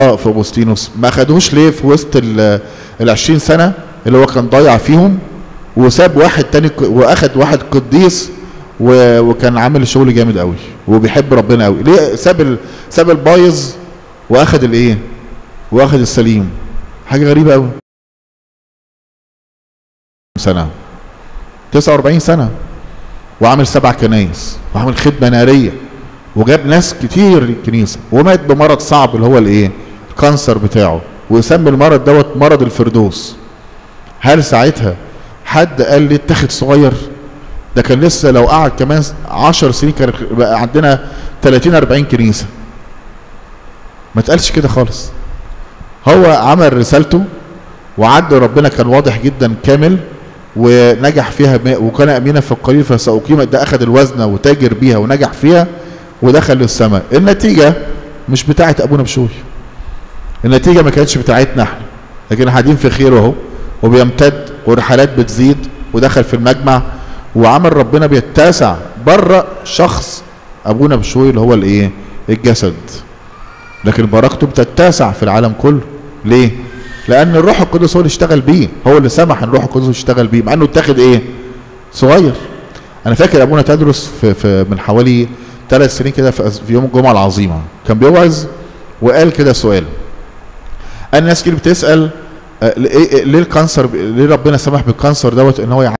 اه في اغسطينوس ما خدوش ليه في وسط ال 20 سنه اللي هو كان ضايع فيهم وساب واحد تاني ك- واخد واحد قديس و- وكان عامل شغل جامد قوي وبيحب ربنا قوي ليه ساب ال... ساب البايظ واخد الايه واخد السليم حاجه غريبه قوي سنه 49 سنه وعامل سبع كنايس وعامل خدمه ناريه وجاب ناس كتير الكنيسه ومات بمرض صعب اللي هو الايه الكانسر بتاعه ويسمي المرض دوت مرض الفردوس هل ساعتها حد قال لي اتاخد صغير ده كان لسه لو قعد كمان 10 سنين كان بقى عندنا 30 40 كنيسه ما اتقالش كده خالص هو عمل رسالته وعد ربنا كان واضح جدا كامل ونجح فيها ب- وكان امينا في القليل فساقيم ده اخذ الوزنه وتاجر بيها ونجح فيها ودخل للسماء النتيجه مش بتاعه ابونا بشوي النتيجه ما كانتش بتاعتنا احنا لكن قاعدين في خير اهو وبيمتد والرحلات بتزيد ودخل في المجمع وعمل ربنا بيتسع بره شخص ابونا بشوي اللي هو الايه الجسد لكن بركته بتتسع في العالم كله ليه لان الروح القدس هو اللي اشتغل بيه هو اللي سمح ان الروح القدس يشتغل بيه مع انه اتاخد ايه صغير انا فاكر ابونا تدرس في, في من حوالي ثلاث سنين كده في, في يوم الجمعه العظيمه كان بيوعظ وقال كده سؤال قال ناس كتير بتسال آه، ليه ليه الكانسر ليه ربنا سمح بالكانسر دوت ان هو يع...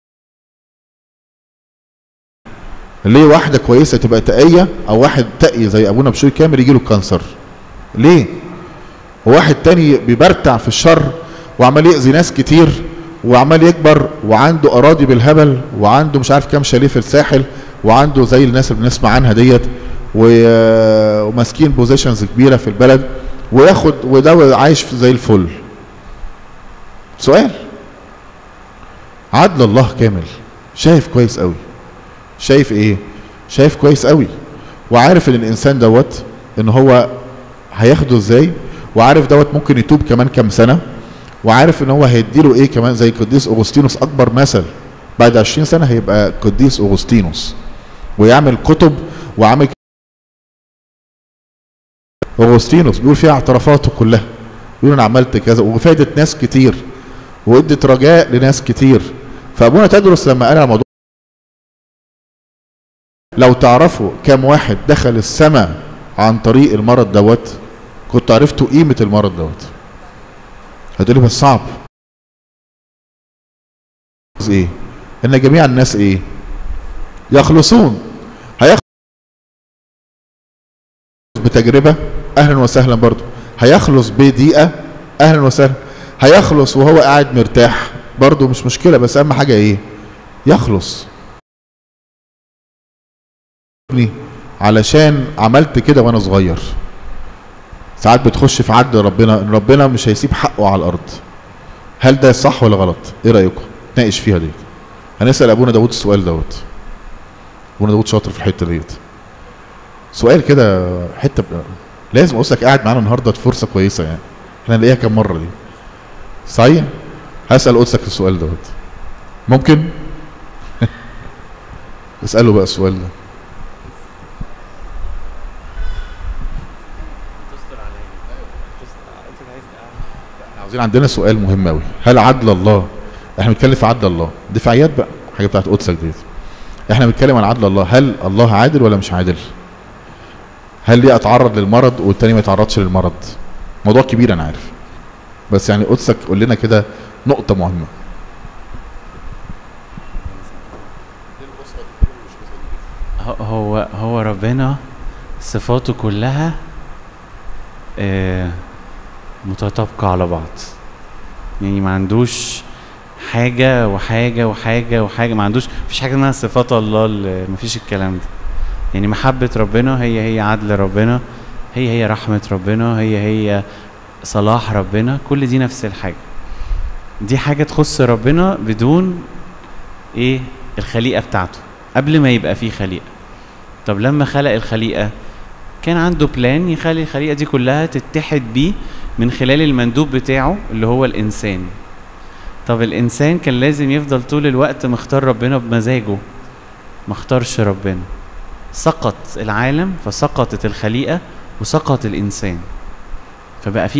ليه واحده كويسه تبقى تقيه او واحد تقي زي ابونا بشوي كامل يجي له الكانسر ليه وواحد تاني بيبرتع في الشر وعمال يأذي ناس كتير وعمال يكبر وعنده اراضي بالهبل وعنده مش عارف كام شاليه في الساحل وعنده زي الناس اللي بنسمع عنها ديت و- وماسكين بوزيشنز كبيره في البلد وياخد وده عايش في- زي الفل سؤال عدل الله كامل شايف كويس قوي شايف ايه شايف كويس قوي وعارف ان الانسان دوت ان هو هياخده ازاي وعارف دوت ممكن يتوب كمان كام سنه وعارف ان هو هيديله ايه كمان زي قديس اغسطينوس اكبر مثل بعد 20 سنه هيبقى قديس اغسطينوس ويعمل كتب وعامل اغسطينوس بيقول فيها اعترافاته كلها بيقول انا عملت كذا وفادت ناس كتير وادت رجاء لناس كتير فابونا تدرس لما قال على الموضوع لو تعرفوا كم واحد دخل السماء عن طريق المرض دوت كنت عرفتوا قيمة المرض دوت هتقولي بس صعب ايه ان جميع الناس ايه يخلصون هيخلص بتجربة اهلا وسهلا برضو هيخلص بدقيقة اهلا وسهلا هيخلص وهو قاعد مرتاح برضو مش مشكلة بس اهم حاجة ايه يخلص علشان عملت كده وانا صغير ساعات بتخش في عدل ربنا ان ربنا مش هيسيب حقه على الارض هل ده صح ولا غلط ايه رايكم ناقش فيها ديت هنسال ابونا داوود السؤال دوت ابونا داوود شاطر في الحته ديت سؤال كده حته ب... لازم اقول لك قاعد معانا النهارده فرصه كويسه يعني احنا نلاقيها كم مره دي صحيح هسال قدسك السؤال دوت ممكن اساله بقى السؤال ده عاوزين عندنا سؤال مهم قوي هل عدل الله احنا بنتكلم في عدل الله دفاعيات بقى حاجه بتاعت قدسك ديت احنا بنتكلم عن عدل الله هل الله عادل ولا مش عادل هل ليه اتعرض للمرض والتاني ما يتعرضش للمرض موضوع كبير انا عارف بس يعني قدسك قول لنا كده نقطه مهمه هو هو ربنا صفاته كلها آه، متطابقة على بعض يعني ما عندوش حاجة وحاجة وحاجة وحاجة ما عندوش مفيش حاجة اسمها صفات الله اللي- مفيش الكلام ده يعني محبة ربنا هي هي عدل ربنا هي هي رحمة ربنا هي هي صلاح ربنا كل دي نفس الحاجة دي حاجة تخص ربنا بدون ايه الخليقة بتاعته قبل ما يبقى فيه خليقة طب لما خلق الخليقة كان عنده بلان يخلي الخليقة دي كلها تتحد بيه من خلال المندوب بتاعه اللي هو الإنسان طب الإنسان كان لازم يفضل طول الوقت مختار ربنا بمزاجه ما اختارش ربنا سقط العالم فسقطت الخليقة وسقط الإنسان فبقى في